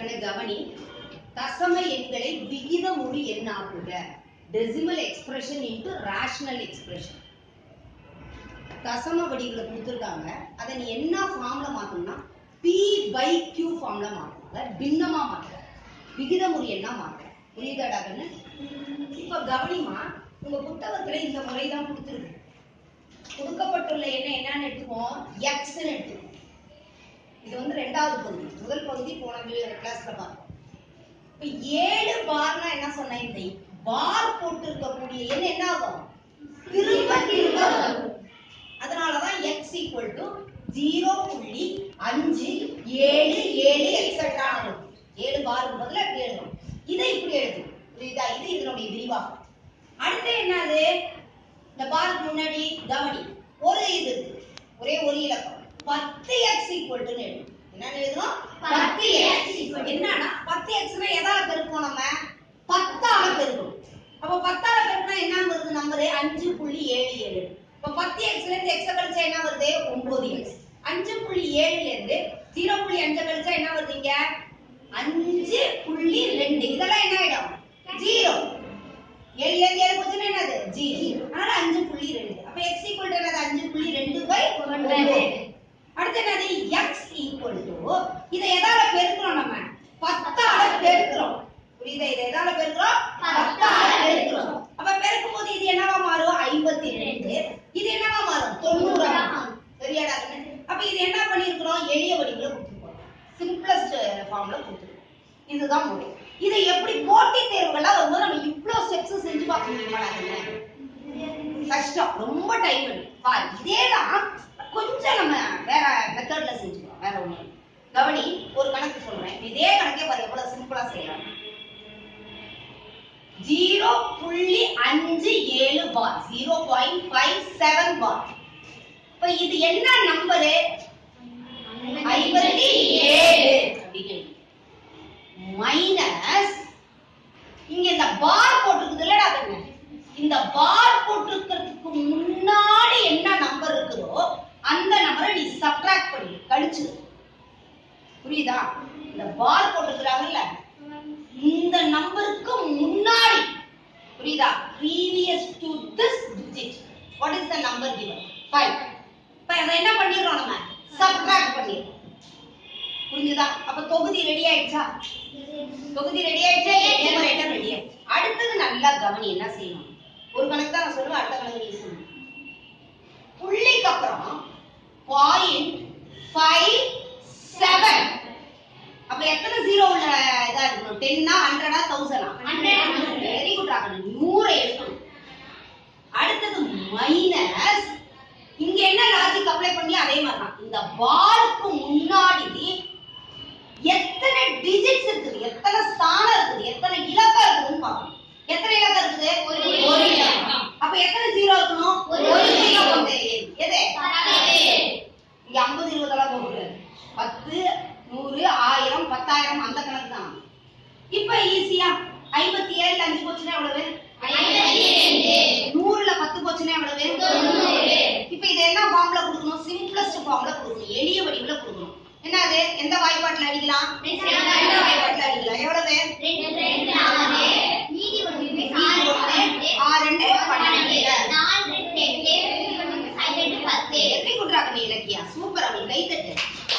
கண்ணு கவனி தசம எண்களை விகித மொழி எண்ணாக்குக decimal expression into rational expression தசம வடிகளை கொடுத்துருக்காங்க அதை நீ என்ன ஃபார்ம்ல மாத்தணும்னா பி பை கியூ ஃபார்ம்ல மாத்தணும் பின்னமா மாத்த விகித முறை என்ன மாத்த புரியுதாடா கண்ணு இப்ப கவனிமா உங்க புத்தகத்துல இந்த முறை தான் கொடுத்துருக்கு கொடுக்கப்பட்டுள்ள எண்ணம் என்னன்னு எடுத்துக்குவோம் எக்ஸ்ன்னு எடுத்துக்குவோம் இது வந்து ரெண்டாவது பகுதி முதல் பகுதி போன கிளாஸ்ல பார்த்தோம் இப்ப ஏழு பார்னா என்ன சொன்னேன் இந்த பார் போட்டு இருக்கக்கூடிய எண் என்ன ஆகும் திரும்ப திரும்ப வரும் அதனாலதான் எக்ஸ் ஈக்குவல் டு ஜீரோ புள்ளி அஞ்சு ஏழு ஏழு எக்ஸட்ரா ஏழு பாருக்கு பதிலா இப்படி எழுதணும் இதை இப்படி எழுதணும் புரியுதா இது இதனுடைய விரிவாக்கம் அடுத்து என்னது இந்த பாருக்கு முன்னாடி கவனி ஒரு இது இருக்கு ஒரே ஒரு இலக்கம் பத்து எக்ஸ் ஈக்குவல் டு எழுதணும் என்னன்னு எழுதணும் பத்து எக்ஸ் என்னன்னா பத்து எக்ஸ்னா எதால பெருக்கணும் நம்ம பத்தால பெருக்கணும் அப்ப பத்தால பெருக்கினா என்ன வருது நம்பரு அஞ்சு புள்ளி ஏழு ஏழு இப்ப பத்து எக்ஸ்ல இருந்து எக்ஸ் கழிச்சா என்ன வருது ஒன்பது எக்ஸ் அஞ்சு புள்ளி ஏழுல இருந்து ஜீரோ புள்ளி அஞ்சு கழிச்சா என்ன வருதுங்க அஞ்சு புள்ளி ரெண்டு இதெல்லாம் என்ன ஆயிடும் ஜீரோ ஏழுல இருந்து ஏழு போச்சுன்னா என்னது ஜீரோ அதனால அஞ்சு புள்ளி ரெண்டு அப்ப எக்ஸ் ஈக்குவல் என்னது அஞ்சு புள்ளி ரெண்டு பை ஒன்பது அடுத்து என்னது எக்ஸ் ஈக்குவல் டு இதை எதால பெருக்கிறோம் நம்ம பத்தால பெருக்கிறோம் புரியுதா இதை எதால பெருக்கிறோம் பத்தால பெருக்கிறோம் அப்ப பெருக்கும் போது இது என்னவா மாறும் ஐம்பத்தி ரெண்டு இது என்னவா மாறும் தொண்ணூறா மாறும். சரியாடா கண்ணு? அப்ப இது என்ன பண்ணிருக்கிறோம் எளிய வடிவுல கொடுத்துருக்கோம் சிம்பிளஸ்ட் ஃபார்ம்ல கொடுத்துருக்கோம் இதுதான் முறை இதை எப்படி போட்டித் தேர்வுகள்லாம் வரும்போது நம்ம இவ்வளவு ஸ்டெப்ஸ் செஞ்சு பார்க்க முடியுமா கண்ணு? கஷ்டம் ரொம்ப டைம் எடுக்கும் பாரு இதேதான் கொஞ்சம் நம்ம வேற மெத்தட்ல செஞ்சுக்கலாம் வேற ஒண்ணு இல்ல. கவனி ஒரு கணக்கு சொல்றேன் இதே கணக்கே பாரு எவ்வளவு சிம்பிளா செய்யலாம் ஜீரோ புள்ளி அஞ்சு ஏழு bar zero point five seven bar இப்ப இது என்ன நம்பரு ஐம்பத்தி ஏழு அப்படின்னு மைனஸ் இங்க இந்த பார் போட்டிருக்குது இல்லடா கண்ணு இந்த பார் போட்டிருக்கிறதுக்கு முன்னாடி என்ன நம்பர் இருக்குதோ அந்த நம்பரை நீ சப்ட்ராக்ட் பண்ணி கழிச்சு புரியுதா இந்த பார் போட்டிருக்கிறாங்கல்ல இந்த நம்பருக்கு முன்னாடி புரியுதா previous to this digit what is the number given 5 இப்ப அதை என்ன பண்ணிடுறோம் நம்ம சப்ட்ராக்ட் பண்ணிடுறோம் புரிஞ்சுதா அப்ப தொகுதி ரெடி ஆயிடுச்சா தொகுதி ரெடி ஆயிடுச்சா நியூமரேட்டர் ரெடி ஆயிடுச்சு அடுத்தது நல்லா கவனி என்ன செய்யணும் ஒரு கணக்கு தான் நான் சொல்லுவேன் அடுத்த கணக்கு நீ சொல்லணும் புள்ளிக்கு அப்புறம் பாயிண்ட் ஃபைவ் செவன் அப்ப எத்தனை ஜீரோ உள்ள இதா இருக்கணும் டென்னா ஹண்ட்ரடா தௌசண்டா வெரி குட் ஆகணும் நூறை எடுக்கணும் அடுத்தது மைனஸ் இங்க என்ன லாஜிக் அப்ளை பண்ணி அதே மாதிரி தான் இந்த பாருக்கு முன்னாடி எத்தனை டிஜிட்ஸ் இருக்குது எத்தனை ஸ்தானம் இருக்குது எத்தனை இலக்கம் இருக்குதுன்னு பார்க்கணும் எத்தனை இலக்கம் இருக்குது ஒரு இலக்கம் அப்ப எத்தனை ஜீரோ இருக்கணும் ஒரு ஜீரோ கொண்ட எண். எது இங்க ஐம்பது இருபதெல்லாம் போகக்கூடாது பத்து நூறு ஆயிரம் பத்தாயிரம் அந்த கணக்கு தான் இப்ப ஈஸியா ஐம்பத்தி ஏழுல அஞ்சு போச்சுன்னா எவ்வளவு நூறுல பத்து போச்சுன்னா எவ்வளவு இப்ப இது என்ன ஃபார்ம்ல கொடுக்கணும் சிம்பிளஸ்ட் ஃபார்ம்ல கொடுக்கணும் எளிய வடிவுல கொடுக்கணும் என்னது எந்த வாய்ப்பாட்டுல அடிக்கலாம் எந்த வாய்ப்பாட்டுல அடிக்கலாம் எவ்வளவு மீதி ஒண்ணு, ஆறு ரெண்டு பன்னெண்டு எப்படி குடுறாங்க நீ இலக்கியா சூப்பர் அவன் கை தட்டு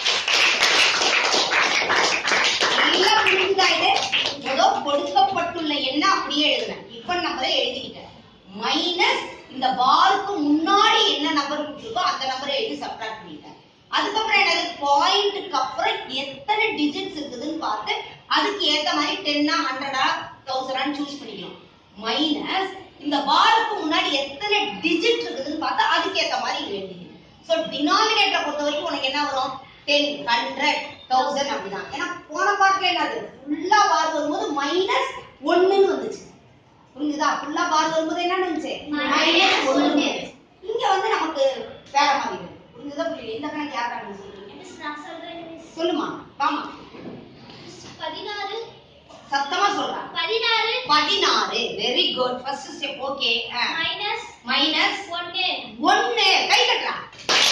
நல்லா புரிஞ்சுதா இது ஏதோ கொடுக்கப்பட்டுள்ள எண்ணை அப்படியே எழுதுனேன் இப்ப நம்பரை எழுதிக்கிட்டேன் மைனஸ் இந்த பாருக்கு முன்னாடி என்ன நம்பர் கொடுத்துருக்கோ அந்த நம்பரை எழுதி சப்ட்ராக்ட் பண்ணிட்டேன் அதுக்கப்புறம் என்னது பாயிண்ட்டுக்கு அப்புறம் எத்தனை டிஜிட்ஸ் இருக்குதுன்னு பார்த்து அதுக்கு ஏத்த மாதிரி டென்னா ஹண்ட்ரடா தௌசண்டான்னு சூஸ் பண்ணிக்கணும் மைனஸ் இந்த பாருக்கு முன்னாடி எத்தனை டிஜிட் இருக்குதுன்னு பார்த்தா அதுக்கு ஏத்த மாதிரி இது எழுதிக்கணும் ஸோ டினாமினேட்டரை பொறுத்த வரைக்கும் உனக்கு என்ன வரும் டென் ஹண்ட்ரட் தௌசண்ட் அப்படிதான் ஏன்னா போன பாட்டுல என்னது ஃபுல்லா பார் வரும்போது மைனஸ் ஒண்ணுன்னு வந்துச்சு புரிஞ்சுதா ஃபுல்லா பார் வரும்போது என்ன இருந்துச்சு மைனஸ் ஒண்ணு இங்க வந்து நமக்கு வேற மாதிரி இருக்கு புரிஞ்சுதா புரியல இந்த கணக்கு யார் கணக்கு சொல்றீங்க சொல்லுமா வாமா பதினாறு சத்தமா சொல்றேன் பதினாறு பதினாறு very good first step okay minus minus ஒன்னு ஒண்ணு கை கட்டலாம்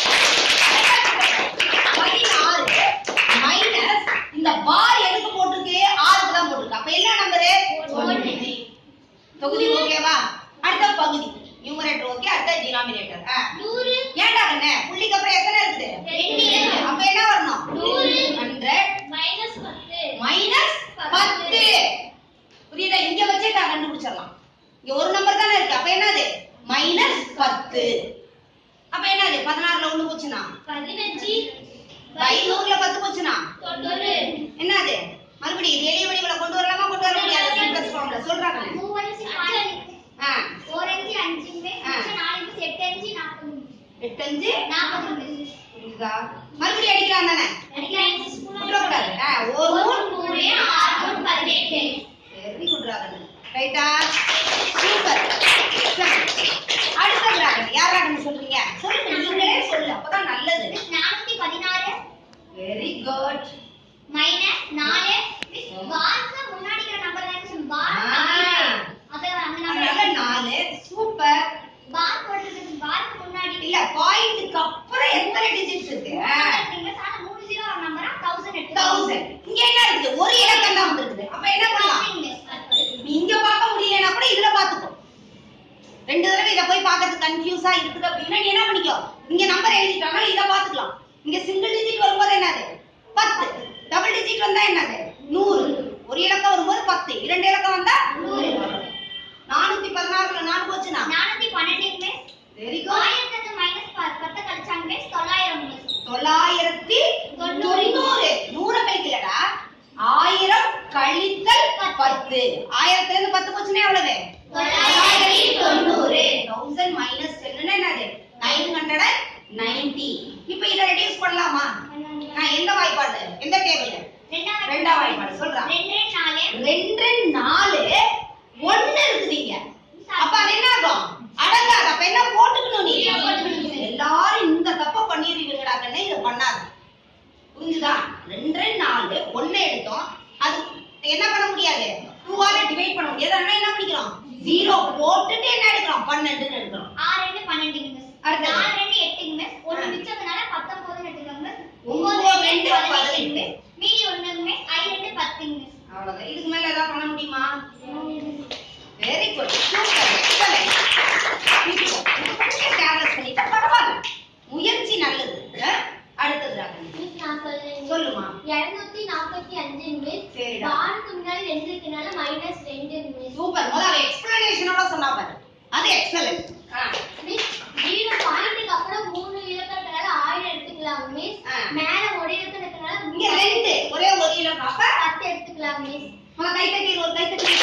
பதினாறு மைனஸ் இந்த பார் எதுக்கு போட்டிருக்கு பதினஞ்சு பை நூறுல பத்து போச்சுனா தொண்ணூறு என்னது மறுபடியும் இது எளிய வடிவுல கொண்டு வரலாமா கொண்டு வர முடியாது சிம்பிளஸ் ஃபார்ம்ல சொல்றாங்க மூவஞ்சு பன்னெண்டு ஆ ஓரஞ்சு அஞ்சுமே ஆ. நாலு எட்டு அஞ்சு நாற்பது எட்டஞ்சு நாற்பது புரியுதா மறுபடியும் அடிக்கலாம் தானே விட்டுறக்கூடாது ஆ ஒரு மூணு மூணு ஆறு மூணு பதினெட்டு வெரி குட் ராகன் ரைட்டா சூப்பர் அடுத்த ராகன் யார் ராகன் சொல்றீங்க சொல்லுங்க நீங்களே சொல்லு அப்பதான் நல்லது நானூத்தி பதினாறு வெரி குட் மைனஸ் நாலு பார்க்கு முன்னாடி இருக்கிற நம்பர் தான் சொல்லு பார் ஆ. அது அந்த அதனால நம்பர் நாலு சூப்பர் பார் போடுறதுக்கு பார்க்கு முன்னாடி இல்ல பாயிண்ட்க்கு அப்புறம் எத்தனை டிஜிட்ஸ் இருக்கு மூணு ஜீரோ ஒரு நம்பரா தௌசண்ட் எடுத்து தௌசண்ட் இங்க என்ன இருக்குது ஒரு இலக்கம் தான் வந்திருக்குது அப்ப என்ன பண்ணலாம் நீ இங்க பார்க்க முடியலனா கூட இதுல பாத்துக்கோ ரெண்டு தடவை இத போய் பார்க்கறது கன்ஃபியூஸா இருக்குது அப்படின்னா நீ என்ன பண்ணிக்கோ இங்க நம்பர் எழுதிட்டாலும் இத பாத்துக்கலாம் இங்க சிங்கிள் டிஜிட் வரும்போது என்னது பத்து டபுள் டிஜிட் வந்தா என்னது நூறு ஒரு இலக்கம் வரும்போது பத்து இரண்டு இலக்கம் வந்தா நூறு நானூத்தி பதினாறுல நாலு போச்சுனா நானூத்தி பன்னெண்டுமே வெரி குட் ஆயிரத்தி மைனஸ் பத்து கழிச்சாங்க தொள்ளாயிரம் தொள்ளாயிரத்தி தொண்ணூறு நூற கழிக்கலடா ஆயிரம் கழித்தல் பத்து ஆயிரத்துல இருந்து பத்து போச்சுன்னா எவ்வளவு தொள்ளாயிரத்தி தொண்ணூறு. தௌசண்ட் மைனஸ் டென் என்னது நைன் ஹண்ட்ரட் நைன்டி இப்ப இத ரெடியூஸ் பண்ணலாமா நான் எந்த வாய்ப்பாடு எந்த டேபிள் ரெண்டாம் வாய்ப்பாடு சொல்றா ரெண்டு நாலு ரெண்டு நாலு ஒண்ணு இருக்குதீங்க அப்ப அது என்ன ஆகும் அடங்காது அப்ப என்ன போட்டுக்கணும் நீ Zero போட்டுக்கணும். எல்லாரும் இந்த தப்ப பண்ணிடுவீங்கடா கண்ணே இத பண்ணாது புரிஞ்சுதா ரெண்டு நாலு ஒண்ணு எடுத்தோம் அது என்ன பண்ண முடியாது டூவால டிவைட் பண்ண முடியாது அதனால என்ன பண்ணிக்கிறோம் ஜீரோ போட்டுட்டு என்ன எடுக்கிறோம் பன்னெண்டுன்னு எடுக்கிறோம் ஆறு ரெண்டு பன்னெண்டுங்க மிஸ் அடுத்தது. நாலு ரெண்டு எட்டுங்க மிஸ் ஒண்ணு மிச்சதுனால பத்தொன்பதுன்னு எடுத்துக்கோங்க மிஸ் ஒன்பது ஒன்பது ரெண்டு ரெண்டு பதினெட்டுங்க பதினெட்டு. மிஸ் மீதி ஒண்ணுங்க மிஸ் ஐ ரெண்டு பத்துங்க மிஸ் அவ்வளவுதான் இதுக்கு மேல ஏதாவது பண்ண முடியுமா வெரி குட் சூப்பர் கேர்லெஸ் பண்ணிட்டா பரவாயில்ல முயற்சி நல்லது அஹ்? அடுத்தது ராகவி. மிஸ் நான் சொல்றேன் சொல்லுமா இருநூத்தி நாற்பத்தி அஞ்சு மிஸ் சரிடா. பாருக்கு முன்னாடி ரெண்டு இருக்கனால மைனஸ் ரெண்டு மிஸ் சூப்பர் முதல்ல எக்ஸ்பிளனேஷனோட சொன்னா பாரு அது எக்ஸலன்ட் மிஸ் ஜீரோ பாயிண்ட்டுக்கு அப்புறம் மூணு இலக்கத்தினால ஆயிரம் எடுத்துக்கலாம் மிஸ் ஆ. மேல ஒரு இலக்கத்தினால இங்க ரெண்டு ஒரே ஒரு இலக்கம் அப்ப பத்து எடுத்துக்கலாம் மிஸ் முதல்ல கை தட்டி ஒரு கை தட்டி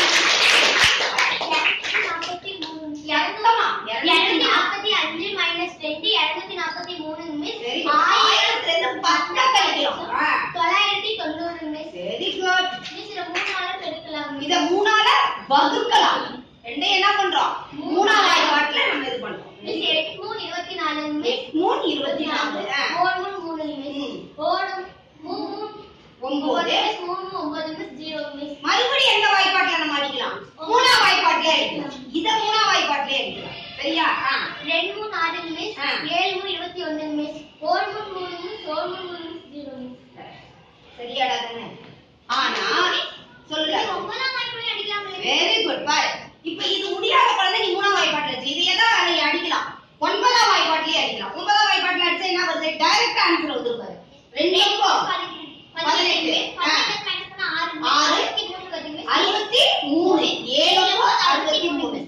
நாற்பத்தி மூணு எத்தமா? இருநூத்தி நாற்பத்தி அஞ்சு மைனஸ் ரெண்டு இருநூத்தி நாற்பத்தி மூணு மிஸ் Very good. ஆயிரத்துல இருந்து பத்தை கழிக்கிறோம். ஆ. தொள்ளாயிரத்தி தொண்ணூறு மிஸ் வெரி குட் மிஸ் இதை மூணு நாளும் எடுக்கலாம் இத மூணால வகுக்கலாம் ரெண்டையும் என்ன பண்றோம் மூணாவது வாட்டில நம்ம இது பண்றோம் மிஸ் எட்டு மூணு இருபத்தி நாலு மிஸ் மூணு இருபத்தி நாலு ஆ. ஓடு மூணு மூணு மிஸ் ம். ஓடு மூணு ஒன்பது மிஸ் மூணு ஒன்பது மிஸ் ஜீரோ மிஸ் மறுபடியும் எந்த வாய்ப்பாட்டுல நம்ம அடிக்கலாம் மூணா வாய்ப்பாட்டுல அடிக்கலாம் இத மூணா வாய்ப்பாட்டுல அடிக்கலாம் சரியா ஆ. ரெண்டு மூணு ஆறு மிஸ் ஆ. ஏழு மூணு இருபத்தி ஒண்ணு மிஸ் ஓடு மூணு மூணு மிஸ் ஓடு மூணு மூணு மிஸ் ஜீரோ மிஸ் சரியாடா தானே ஆனா சொல்லு ஒன்பதாம் வாய்ப்பு அடிக்கலாம் வெரி குட் பாரு இப்ப இது முடியாத குழந்தை நீ மூணாம் வாய்ப்பாட்டுல வச்சு இது எதா நீ அடிக்கலாம் ஒன்பதாம் வாய்ப்பாட்டுலயே அடிக்கலாம் ஒன்பதாம் வாய்ப்பாட்டுல அடிச்சா என்ன வருது டைரக்ட் ஆன்சர் வந்து பாரு ரெண்டு எவ்வளோ பதினெட்டு. ஆ. ஆறு. அறுபத்தி மூணு ஏழு அறுபத்தி மூணு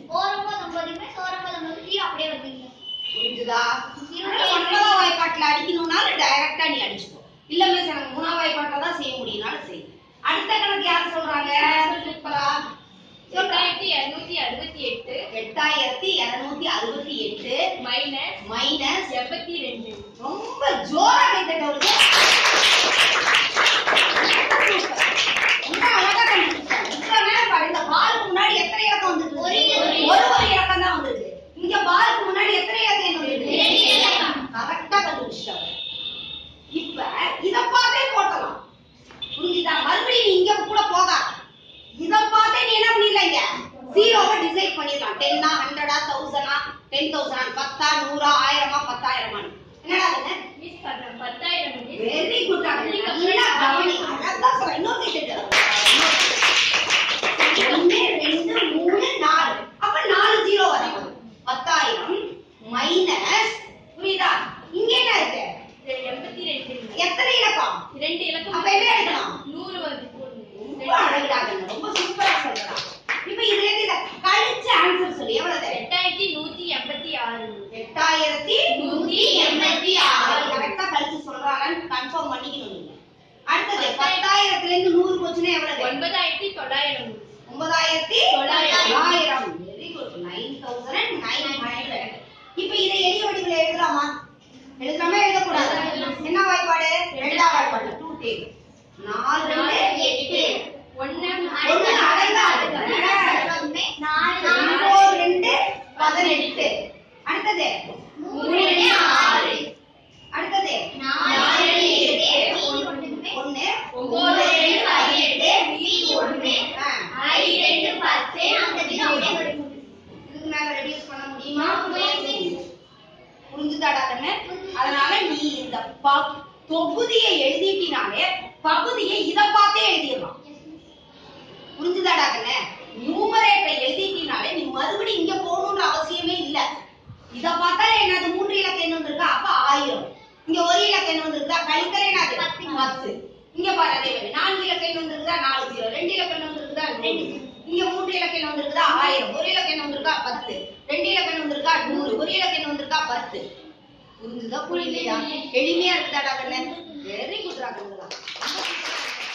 புரிஞ்சுதா அதனால ஒன்பதாம் வாய்ப்பாட்டுல அடிக்கணும்னாலும் டைரக்டா நீ அடிச்சுக்கோ இல்ல மிஸ் எனக்கு மூணாம் வாய்ப்பாட்டுல தான் செய்ய முடியும்னாலும் செய் அடுத்த கணக்கு யார் சொல்றாங்க சூப்பரா எட்டாயிரத்தி இருநூத்தி அறுபத்தி எட்டு எட்டாயிரத்தி இருநூத்தி அறுபத்தி எட்டு மைனஸ் மைனஸ் எண்பத்தி ரெண்டு ரொம்ப ஜோரா கைத்தட்டவருக்கு ரொம்ப அழகா கண்டுபிடிச்சாங்க. இவ்வளவு நேரம் பாரு, இந்த பாலுக்கு முன்னாடி எத்தனை இலக்கம் வந்திருக்கு? ஒரு இலக்கம். ஒரு ஒரு இலக்கம் தான் வந்திருக்கு. இங்க பாலுக்கு முன்னாடி எத்தனை இலக்கம் என்ன வந்திருக்கு? ரெண்டு இலக்கம். கரெக்டா கண்டுபிடிச்சிட்டாங்க. இப்ப இத பார்த்தே போட்டலாம் புரிஞ்சுதா மறுபடியும் நீ இங்க கூட போகாத இத பார்த்தே நீ என்ன பண்ணிடலாம் இங்க ஜீரோவை டிசைட் பண்ணிடலாம் டென்னா ஹண்ட்ரடா தௌசண்டா டென் தௌசண்ட் பத்தா நூறா ஆயிரமா பத்தாயிரமா என்னடா அது மிஸ் பண்ண பத்தாயிரம் மிஸ் வெரி குட் நல்லா கவனி அழகா சொல்ற இன்னொரு கேட்டு ஒன்னு ரெண்டு மூணு நாலு அப்ப நாலு ஜீரோ வரும் பத்தாயிரம் மைனஸ் புரியுதா இங்க என்ன இருக்கு எண்பத்தி ரெண்டு எத்தனை இலக்கம் ரெண்டு இலக்கம் அப்ப என்ன எடுக்கணும் நூறு வந்து ரொம்ப அழகாக ரொம்ப சூப்பரா சொல்றா இப்ப இதுல இருந்து இத கழிச்சு ஆன்சர் சொல்லு எவ்வளவு எட்டாயிரத்தி நூத்தி எண்பத்தி ஆறு எட்டாயிரத்தி நூத்தி எண்பத்தி ஆறு ப- தொகுதியை எழுதிட்டினாலே பகுதியை இத பார்த்தே எழுதிடலாம் புரிஞ்சுதாடா கண்ணே நியூமரேட்டரை எழுதிட்டினாலே நீ மறுபடியும் இங்க போகணும்ன்ற அவசியமே இல்ல இத பார்த்தாலே என்னது மூன்று இலக்கம் என்ன வந்திருக்கா அப்ப ஆயிரம் இங்க ஒரு இலக்கம் என்ன வந்திருக்கா கழித்தல் என்னது பத்து இங்க பாரு அதே மாதிரி நான்கு இலக்கம் என்ன வந்திருக்கா நாலு ஜீரோ ரெண்டு இலக்கம் என்ன வந்திருக்கா ரெண்டு இங்க மூன்று இலக்கம் என்ன வந்திருக்கா ஆயிரம் ஒரு இலக்கம் என்ன வந்திருக்கா பத்து ரெண்டு இலக்கம் என்ன வந்திருக்கா நூறு ஒரு இலக்கம் என்ன வந்திருக்கா பத்து புரிஞ்சுதா புரியலையா எளிமையா இருக்குதாடா கண்ணு வெரி குட்ரா கண்ணுதான்